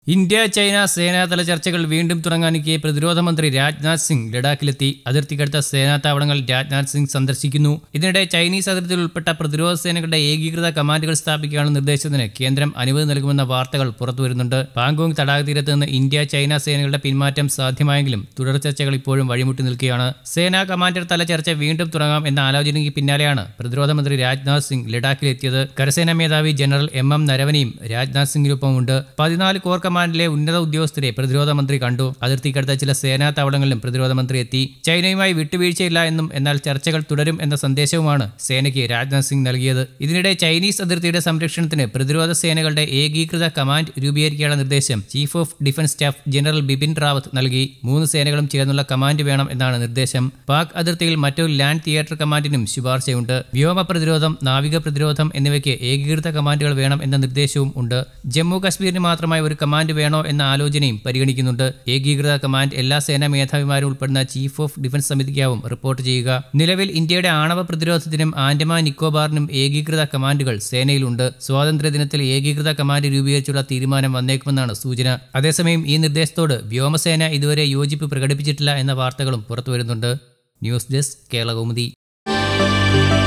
India China സേനാതല ചർച്ചകൾ വീണ്ടും തുടങ്ങാനിരിക്കെ പ്രതിരോധ മന്ത്രി രാജ്നാഥ് സിംഗ് ലഡാക്കിലെത്തി അതിർത്തിക്കടുത്ത സേനാ താവളങ്ങൾ രാജ്നാഥ് സിംഗ് സന്ദർശിക്കുന്നു ഇതിനിടെ ചൈനീസ് അതിർത്തിയിൽ ഉൾപ്പെട്ട പ്രതിരോധ സേനകളുടെ ഏകീകൃത കമാൻഡുകൾ സ്ഥാപിക്കാനുള്ള നിർദ്ദേശത്തിന് കേന്ദ്രം അനുമതി നൽകുമെന്ന വാർത്തകൾ പുറത്തുവരുന്നുണ്ട് പാങ്കോങ് തടാക തീരത്ത് നിന്ന് ഇന്ത്യ ചൈന സേനകളുടെ പിന്മാറ്റം സാധ്യമായെങ്കിലും തുടർ ചർച്ചകൾ ഇപ്പോഴും വഴിമുട്ടി നിൽക്കുകയാണ് സേനാ കമാൻഡർ തല ചർച്ച വീണ്ടും തുടങ്ങാം എന്ന ആലോചനയ്ക്ക് പിന്നാലെയാണ് പ്രതിരോധ മന്ത്രി രാജ്നാഥ് സിംഗ് ലഡാക്കിലെത്തിയത് കരസേനാ മേധാവി ജനറൽ എം എം നരവനെയും രാജ്നാഥ് സിംഗിനൊപ്പമുണ്ട് പതിനാല് കോർ കമാൻഡിലെ ഉന്നത ഉദ്യോഗസ്ഥരെ പ്രതിരോധ മന്ത്രി കണ്ടു അതിർത്തിക്കടുത്ത ചില സേനാ താവളങ്ങളിലും പ്രതിരോധ മന്ത്രി എത്തി ചൈനയുമായി വിട്ടുവീഴ്ചയില്ല എന്നും എന്നാൽ ചർച്ചകൾ തുടരും എന്ന സന്ദേശവുമാണ് സേനയ്ക്ക് രാജ്നാഥ് സിംഗ് നൽകിയത് ഇതിനിടെ ചൈനീസ് അതിർത്തിയുടെ സംരക്ഷണത്തിന് പ്രതിരോധ സേനകളുടെ ഏകീകൃത കമാൻഡ് രൂപീകരിക്കാനുള്ള നിർദ്ദേശം chief of defence staff general Bipin Rawat നൽകി മൂന്ന് സേനകളും ചേർന്നുള്ള കമാൻഡ് വേണം എന്നാണ് നിർദ്ദേശം പാക് അതിർത്തിയിൽ മറ്റൊരു ലാൻഡ് തിയേറ്റർ കമാൻഡിനും ശുപാർശയുണ്ട് വ്യോമ പ്രതിരോധം നാവിക പ്രതിരോധം എന്നിവയ്ക്ക് ഏകീകൃത കമാൻഡുകൾ വേണം എന്ന നിർദ്ദേശവും ഉണ്ട് ജമ്മു കാശ്മീരിന് മാത്രമായി ഒരു കമാൻഡ് വേണോ എന്ന ആലോചനയും പരിഗണിക്കുന്നുണ്ട് ഏകീകൃത കമാൻഡ് എല്ലാ സേനാ മേധാവിമാരും ഉൾപ്പെടുന്ന ചീഫ് ഓഫ് ഡിഫൻസ് സമിതിക്കാവും റിപ്പോർട്ട് ചെയ്യുക നിലവിൽ ഇന്ത്യയുടെ ആണവ പ്രതിരോധത്തിനും ആൻഡമാൻ നിക്കോബാറിനും ഏകീകൃത കമാൻഡുകൾ സേനയിലുണ്ട് സ്വാതന്ത്ര്യദിനത്തിൽ ഏകീകൃത കമാൻഡ് രൂപീകരിച്ചുള്ള തീരുമാനം വന്നേക്കുമെന്നാണ് സൂചന അതേസമയം ഈ നിർദ്ദേശത്തോട് വ്യോമസേന ഇതുവരെ യോജിപ്പ് പ്രകടിപ്പിച്ചിട്ടില്ല എന്ന വാർത്തകളും പുറത്തുവരുന്നുണ്ട് ന്യൂസ് ഡെസ്ക് കേരള കൗമുദി